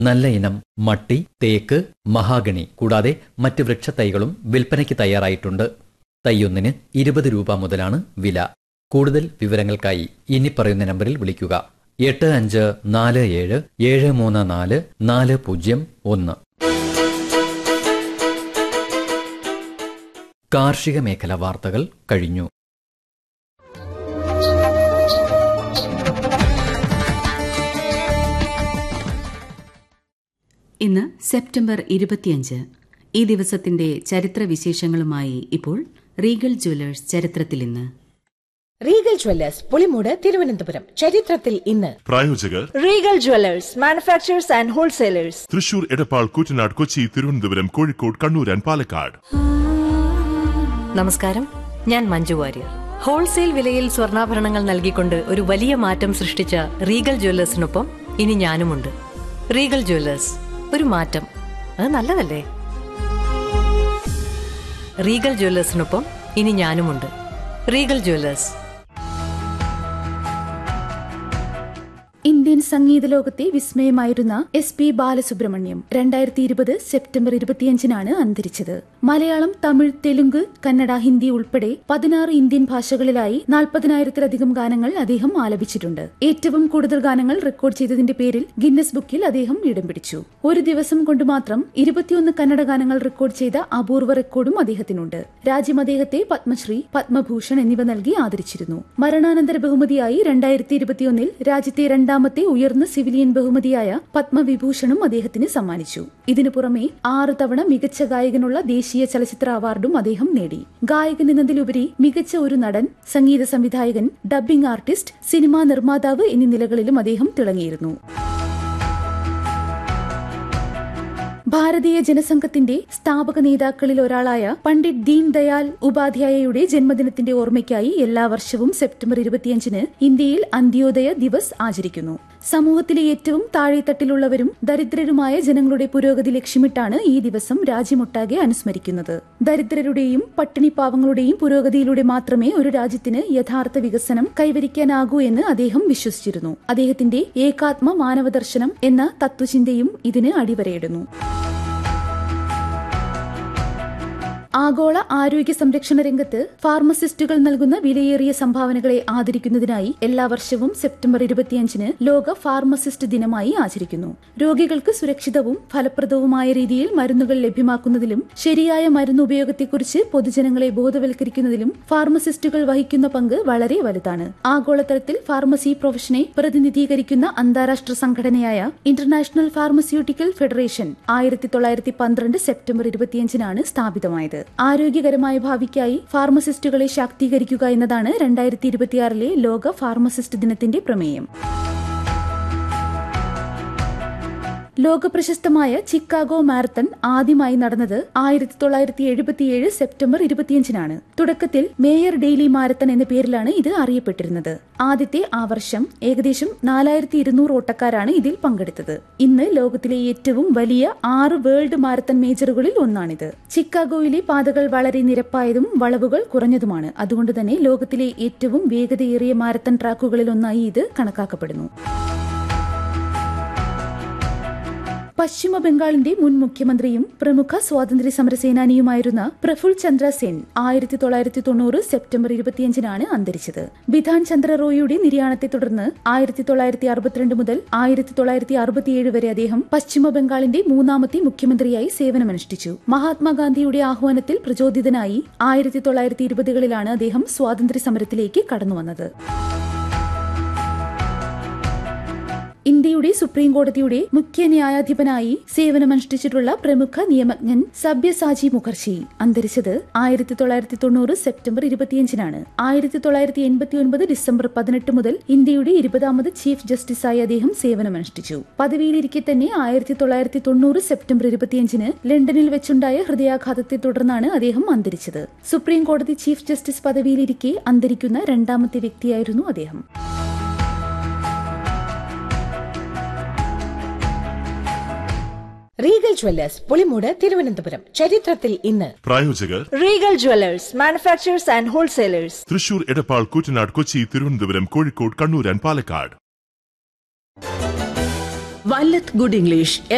നല്ല ഇനം മട്ടി തേക്ക് മഹാഗണി കൂടാതെ മറ്റ് വൃക്ഷത്തൈകളും വിൽപ്പനയ്ക്ക് തയ്യാറായിട്ടുണ്ട് തൈയൊന്നിന് ഇരുപത് രൂപ മുതലാണ് വില കൂടുതൽ വിവരങ്ങൾക്കായി ഇനി പറയുന്ന നമ്പറിൽ വിളിക്കുക എട്ട് അഞ്ച് നാല് ഏഴ് ഏഴ് മൂന്ന് നാല് നാല് പൂജ്യം ഒന്ന് കാർഷിക മേഖല വാർത്തകൾ കഴിഞ്ഞു ഇന്ന് സെപ്റ്റംബർ ഇരുപത്തിയഞ്ച് ഈ ദിവസത്തിന്റെ ചരിത്ര വിശേഷങ്ങളുമായി ഇപ്പോൾ റീഗൽ ജ്വല്ലേഴ്സ് ചരിത്രത്തിൽ ഇന്ന് റീഗൽ ജ്വല്ലേഴ്സ് പുളിമൂട് തിരുവനന്തപുരം ചരിത്രത്തിൽ ഇന്ന് പ്രായോജകർ Regal Jewellers manufacturers and wholesalers Thrissur Edappal Koottanad Kochi Thiruvananthapuram Kozhikode Kannur and Palakkad നമസ്കാരം ഞാൻ മഞ്ജു വാര്യർ ഹോൾസെയിൽ വിലയിൽ സ്വർണ്ണാഭരണങ്ങൾ നൽകിക്കൊണ്ട് ഒരു വലിയ മാറ്റം സൃഷ്ടിച്ച റീഗൽ ജ്വല്ലേഴ്സിനൊപ്പം ഇനി ഞാനുമുണ്ട് റീഗൽ ജ്വല്ലേഴ്സ് ഒരു മാറ്റം അത് നല്ലതല്ലേ റീഗൽ ജ്വല്ലേഴ്സിനൊപ്പം ഇനി ഞാനുമുണ്ട് റീഗൽ ജ്വല്ലേഴ്സ് ഇന്ത്യൻ സംഗീത ലോകത്തെ വിസ്മയമായിരുന്ന എസ് പി ബാലസുബ്രഹ്മണ്യം രണ്ടായിരത്തി ഇരുപത് സെപ്റ്റംബർ ഇരുപത്തിയഞ്ചിനാണ് അന്തരിച്ചത് മലയാളം തമിഴ് തെലുങ്ക് കന്നഡ ഹിന്ദി ഉൾപ്പെടെ പതിനാറ് ഇന്ത്യൻ ഭാഷകളിലായി നാൽപ്പതിനായിരത്തിലധികം ഗാനങ്ങൾ അദ്ദേഹം ആലപിച്ചിട്ടുണ്ട് ഏറ്റവും കൂടുതൽ ഗാനങ്ങൾ റെക്കോർഡ് ചെയ്തതിന്റെ പേരിൽ ഗിന്നസ് ബുക്കിൽ അദ്ദേഹം ഇടം പിടിച്ചു ഒരു ദിവസം കൊണ്ട് മാത്രം ഇരുപത്തിയൊന്ന് കന്നഡ ഗാനങ്ങൾ റെക്കോർഡ് ചെയ്ത അപൂർവ റെക്കോർഡും അദ്ദേഹത്തിനുണ്ട് രാജ്യം അദ്ദേഹത്തെ പത്മശ്രീ പത്മഭൂഷൺ എന്നിവ നൽകി ആദരിച്ചിരുന്നു മരണാനന്തര ബഹുമതിയായി രണ്ടായിരത്തി ഇരുപത്തിയൊന്നിൽ രാജ്യത്തെ രണ്ടാമത്തെ ഉയർന്ന സിവിലിയൻ ബഹുമതിയായ പത്മവിഭൂഷണും അദ്ദേഹത്തിന് സമ്മാനിച്ചു ഇതിനു പുറമെ ആറ് തവണ മികച്ച ഗായകനുള്ള ദേശീയ ചലച്ചിത്ര അവാർഡും അദ്ദേഹം നേടി ഗായകൻ എന്നതിലുപരി മികച്ച ഒരു നടൻ സംഗീത സംവിധായകൻ ഡബ്ബിംഗ് ആർട്ടിസ്റ്റ് സിനിമാ നിർമ്മാതാവ് എന്നീ നിലകളിലും അദ്ദേഹം തിളങ്ങിയിരുന്നു ഭാരതീയ ജനസംഘത്തിന്റെ സ്ഥാപക നേതാക്കളിൽ ഒരാളായ പണ്ഡിറ്റ് ദീൻ ദയാൽ ഉപാധ്യായയുടെ ജന്മദിനത്തിന്റെ ഓർമ്മയ്ക്കായി എല്ലാ വർഷവും സെപ്റ്റംബർ ഇരുപത്തിയഞ്ചിന് ഇന്ത്യയിൽ അന്ത്യോദയ ദിവസ് ആചരിക്കുന്നു സമൂഹത്തിലെ ഏറ്റവും താഴെത്തട്ടിലുള്ളവരും ദരിദ്രരുമായ ജനങ്ങളുടെ പുരോഗതി ലക്ഷ്യമിട്ടാണ് ഈ ദിവസം രാജ്യമൊട്ടാകെ അനുസ്മരിക്കുന്നത് ദരിദ്രരുടെയും പട്ടിണിപ്പാവങ്ങളുടെയും പുരോഗതിയിലൂടെ മാത്രമേ ഒരു രാജ്യത്തിന് യഥാർത്ഥ വികസനം കൈവരിക്കാനാകൂ എന്ന് അദ്ദേഹം വിശ്വസിച്ചിരുന്നു അദ്ദേഹത്തിന്റെ ഏകാത്മ മാനവദർശനം എന്ന തത്വചിന്തയും ഇതിന് അടിവരയിടുന്നു ആഗോള ആരോഗ്യ സംരക്ഷണ രംഗത്ത് ഫാർമസിസ്റ്റുകൾ നൽകുന്ന വിലയേറിയ സംഭാവനകളെ ആദരിക്കുന്നതിനായി എല്ലാ വർഷവും സെപ്റ്റംബർ ഇരുപത്തിയഞ്ചിന് ലോക ഫാർമസിസ്റ്റ് ദിനമായി ആചരിക്കുന്നു രോഗികൾക്ക് സുരക്ഷിതവും ഫലപ്രദവുമായ രീതിയിൽ മരുന്നുകൾ ലഭ്യമാക്കുന്നതിലും ശരിയായ മരുന്ന് ഉപയോഗത്തെക്കുറിച്ച് പൊതുജനങ്ങളെ ബോധവൽക്കരിക്കുന്നതിലും ഫാർമസിസ്റ്റുകൾ വഹിക്കുന്ന പങ്ക് വളരെ വലുതാണ് ആഗോളതലത്തിൽ ഫാർമസി പ്രൊഫഷനെ പ്രതിനിധീകരിക്കുന്ന അന്താരാഷ്ട്ര സംഘടനയായ ഇന്റർനാഷണൽ ഫാർമസ്യൂട്ടിക്കൽ ഫെഡറേഷൻ ആയിരത്തി തൊള്ളായിരത്തി പന്ത്രണ്ട് സെപ്റ്റംബർ ഇരുപത്തിയഞ്ചിനാണ് സ്ഥാപിതമായത് ആരോഗ്യകരമായ ഭാവിക്കായി ഫാർമസിസ്റ്റുകളെ ശാക്തീകരിക്കുക എന്നതാണ് രണ്ടായിരത്തി ഇരുപത്തിയാറിലെ ലോക ഫാർമസിസ്റ്റ് ദിനത്തിന്റെ പ്രമേയം ലോകപ്രശസ്തമായ ചിക്കാഗോ മാരത്തൺ ആദ്യമായി നടന്നത് ആയിരത്തി തൊള്ളായിരത്തി എഴുപത്തിയേഴ് സെപ്റ്റംബർ ഇരുപത്തിയഞ്ചിനാണ് തുടക്കത്തിൽ മേയർ ഡെയിലി മാരത്തൺ എന്ന പേരിലാണ് ഇത് അറിയപ്പെട്ടിരുന്നത് ആദ്യത്തെ ആ വർഷം ഏകദേശം നാലായിരത്തി ഇരുന്നൂറ് ഓട്ടക്കാരാണ് ഇതിൽ പങ്കെടുത്തത് ഇന്ന് ലോകത്തിലെ ഏറ്റവും വലിയ ആറ് വേൾഡ് മാരത്തൺ മേജറുകളിൽ ഒന്നാണിത് ചിക്കാഗോയിലെ പാതകൾ വളരെ നിരപ്പായതും വളവുകൾ കുറഞ്ഞതുമാണ് അതുകൊണ്ട് തന്നെ ലോകത്തിലെ ഏറ്റവും വേഗതയേറിയ മാരത്തൺ ട്രാക്കുകളിൽ ഒന്നായി ഇത് കണക്കാക്കപ്പെടുന്നു പശ്ചിമ ബംഗാളിന്റെ മുൻ മുഖ്യമന്ത്രിയും പ്രമുഖ സ്വാതന്ത്ര്യ സമര സേനാനിയുമായിരുന്ന പ്രഫുൽ ചന്ദ്ര സെൻ ആയിരത്തി തൊള്ളായിരത്തി തൊണ്ണൂറ് സെപ്റ്റംബർ ഇരുപത്തിയഞ്ചിനാണ് അന്തരിച്ചത് ബിധാൻ ചന്ദ്ര റോയിയുടെ നിര്യാണത്തെ തുടർന്ന് ആയിരത്തി തൊള്ളായിരത്തി അറുപത്തിരണ്ട് മുതൽ ആയിരത്തി തൊള്ളായിരത്തി അറുപത്തിയേഴ് വരെ അദ്ദേഹം പശ്ചിമ ബംഗാളിന്റെ മൂന്നാമത്തെ മുഖ്യമന്ത്രിയായി സേവനമനുഷ്ഠിച്ചു മഹാത്മാഗാന്ധിയുടെ ആഹ്വാനത്തിൽ പ്രചോദിതനായി ആയിരത്തി തൊള്ളായിരത്തി ഇരുപതുകളിലാണ് അദ്ദേഹം സ്വാതന്ത്ര്യ സമരത്തിലേക്ക് കടന്നുവന്നത് ഇന്ത്യയുടെ സുപ്രീം കോടതിയുടെ മുഖ്യ ന്യായാധിപനായി സേവനമനുഷ്ഠിച്ചിട്ടുള്ള പ്രമുഖ നിയമജ്ഞൻ സബ്യസാജി മുഖർജി അന്തരിച്ചത് ആയിരത്തി തൊള്ളായിരത്തി തൊണ്ണൂറ് സെപ്റ്റംബർ ഇരുപത്തിയഞ്ചിനാണ് ആയിരത്തി തൊള്ളായിരത്തി എൺപത്തി ഒൻപത് ഡിസംബർ പതിനെട്ട് മുതൽ ഇന്ത്യയുടെ ഇരുപതാമത് ചീഫ് ജസ്റ്റിസായി അദ്ദേഹം സേവനമനുഷ്ഠിച്ചു പദവിയിലിരിക്കെ തന്നെ ആയിരത്തി തൊള്ളായിരത്തി തൊണ്ണൂറ് സെപ്റ്റംബർ ഇരുപത്തിയഞ്ചിന് ലണ്ടനിൽ വെച്ചുണ്ടായ ഹൃദയാഘാതത്തെ തുടർന്നാണ് അദ്ദേഹം അന്തരിച്ചത് സുപ്രീം കോടതി ചീഫ് ജസ്റ്റിസ് പദവിയിലിരിക്കെ അന്തരിക്കുന്ന രണ്ടാമത്തെ വ്യക്തിയായിരുന്നു അദ്ദേഹം റീഗൽ ജ്വല്ലേഴ്സ് പുളിമൂട് തിരുവനന്തപുരം ചരിത്രത്തിൽ ഇന്ന് പ്രായോജകർ Regal Jewellers manufacturers and wholesalers Thrissur Edappal Koottanad Kochi Thiruvananthapuram Kozhikode Kannur and Palakkad വല്ലത്ത് ഗുഡ് ഇംഗ്ലീഷ്